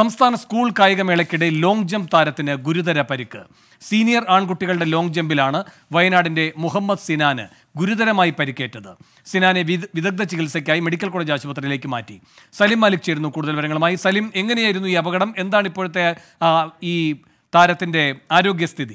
സംസ്ഥാന school കായികമേളയ്ക്കിടെ long jump താരത്തിന് ഗുരുതര പരിക്ക് സീനിയർ ആൺകുട്ടികളുടെ ലോങ് ജമ്പിലാണ് വയനാടിന്റെ മുഹമ്മദ് സിനാന് ഗുരുതരമായി പരിക്കേറ്റത് സിനാനെ വിദ- വിദഗ്ധ ചികിത്സയ്ക്കായി മെഡിക്കൽ കോളേജ് ആശുപത്രിയിലേക്ക് മാറ്റി സലിം മാലിക് ചേരുന്നു കൂടുതൽ വിവരങ്ങളുമായി സലിം എങ്ങനെയായിരുന്നു ഈ അപകടം എന്താണ് ഇപ്പോഴത്തെ ആ, ഈ താരത്തിന്റെ ആരോഗ്യസ്ഥിതി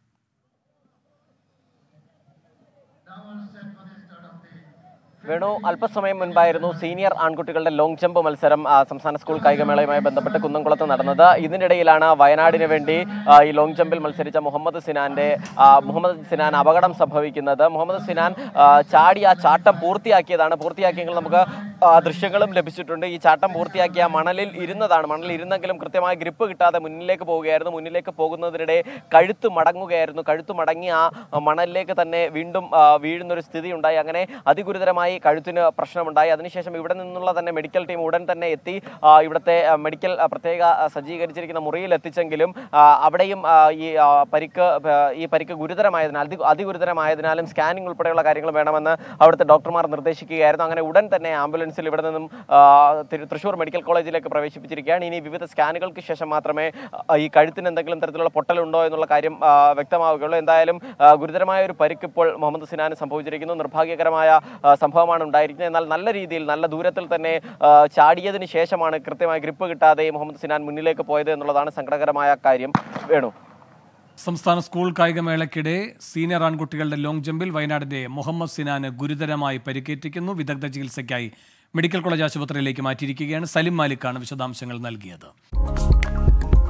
വേണു അല്പസമയം മുൻപായിരുന്നു സീനിയർ ആൺകുട്ടികളുടെ ലോങ് ജമ്പ് മത്സരം ആ, സംസ്ഥാന സ്കൂൾ കായികമേളയുമായി ബന്ധപ്പെട്ട് കുന്നംകുളത്ത് നടന്നത് ഇതിനിടയിലാണ് വയനാടിന് വേണ്ടി ആ, ഈ ലോങ് ജമ്പിൽ മത്സരിച്ച മുഹമ്മദ് സിനാന്റെ ആ, മുഹമ്മദ് സിനാൻ അപകടം സംഭവിക്കുന്നത് മുഹമ്മദ് സിനാൻ ആ, ചാടി ആ ചാട്ടം പൂർത്തിയാക്കിയതാണ് പൂർത്തിയാക്കിയെങ്കിൽ നമുക്ക് ആ, ദൃശ്യങ്ങളും ലഭിച്ചിട്ടുണ്ട് ഈ ചാട്ടം പൂർത്തിയാക്കിയ മണലിൽ ഇരുന്നതാണ് മണലിൽ ഇരുന്നെങ്കിലും കൃത്യമായ ഗ്രിപ്പ് കിട്ടാതെ മുന്നിലേക്ക് പോവുകയായിരുന്നു മുന്നിലേക്ക് പോകുന്നതിനിടെ കഴുത്ത് മടങ്ങുകയായിരുന്നു കഴുത്ത് മടങ്ങി ആ മണലിലേക്ക് തന്നെ വീണ്ടും ആ, വീഴുന്നൊരു സ്ഥിതി ഉണ്ടായി അങ്ങനെ അതിഗുരുതരമായി കഴുത്തിന് പ്രശ്നമുണ്ടായി അതിനുശേഷം ഇവിടെ നിന്നുള്ള തന്നെ മെഡിക്കൽ ടീം ഉടൻ തന്നെ എത്തി ആ, ഇവിടുത്തെ ആ, മെഡിക്കൽ ആ, പ്രത്യേക ആ, സജ്ജീകരിച്ചിരിക്കുന്ന മുറിയിൽ എത്തിച്ചെങ്കിലും ആ, അവിടെയും ആ, ഈ ആ, പരിക്ക് ആ, ഈ പരിക്ക് ഗുരുതരമായതിനാൽ അതി അതിഗുരുതരമായതിനാലും സ്കാനിംഗ് ഉൾപ്പെടെയുള്ള കാര്യങ്ങൾ വേണമെന്ന് അവിടുത്തെ ഡോക്ടർമാർ നിർദ്ദേശിക്കുകയായിരുന്നു അങ്ങനെ ഉടൻ തന്നെ ആംബുലൻസിൽ ഇവിടെ നിന്നും ആ, തിരു- തൃശൂർ മെഡിക്കൽ കോളേജിലേക്ക് പ്രവേശിപ്പിച്ചിരിക്കുകയാണ് ഇനി വിവിധ സ്കാനുകൾക്ക് ശേഷം മാത്രമേ ആ, ഈ കഴുത്തിന് എന്തെങ്കിലും തരത്തിലുള്ള പൊട്ടലുണ്ടോ എന്നുള്ള കാര്യം ആ, വ്യക്തമാവുകയുള്ളൂ എന്തായാലും ആ, ഗുരുതരമായ ഒരു പരിക്ക് ഇപ്പോൾ മുഹമ്മദ് സിനാന് സംഭവിച്ചിരിക്കുന്നു നിർഭാഗ്യകരമായ ആ, സംഭവമാണ് ഉണ്ടായിരിക്കുന്നത് എന്നാൽ നല്ല രീതിയിൽ നല്ല ദൂരത്തിൽ തന്നെ ആ, ചാടിയതിന് ശേഷമാണ് കൃത്യമായ ഗ്രിപ്പ് കിട്ടാതെ മുഹമ്മദ് സിനാൻ മുന്നിലേക്ക് പോയത് എന്നുള്ളതാണ് സങ്കടകരമായ കാര്യം വേണു സംസ്ഥാന സ്കൂൾ കായികമേളയ്ക്കിടെ സീനിയർ ആൺകുട്ടികളുടെ ലോങ് ജമ്പിൽ വയനാടിന്റെ മുഹമ്മദ് സിനാന് ഗുരുതരമായി പരിക്കേറ്റിരിക്കുന്നു വിദഗ്ധ ചികിത്സയ്ക്കായി മെഡിക്കൽ കോളേജ് ആശുപത്രിയിലേക്ക് മാറ്റിയിരിക്കുകയാണ് സലിം മാലിക്കാണ് വിശദാംശങ്ങൾ നൽകിയത്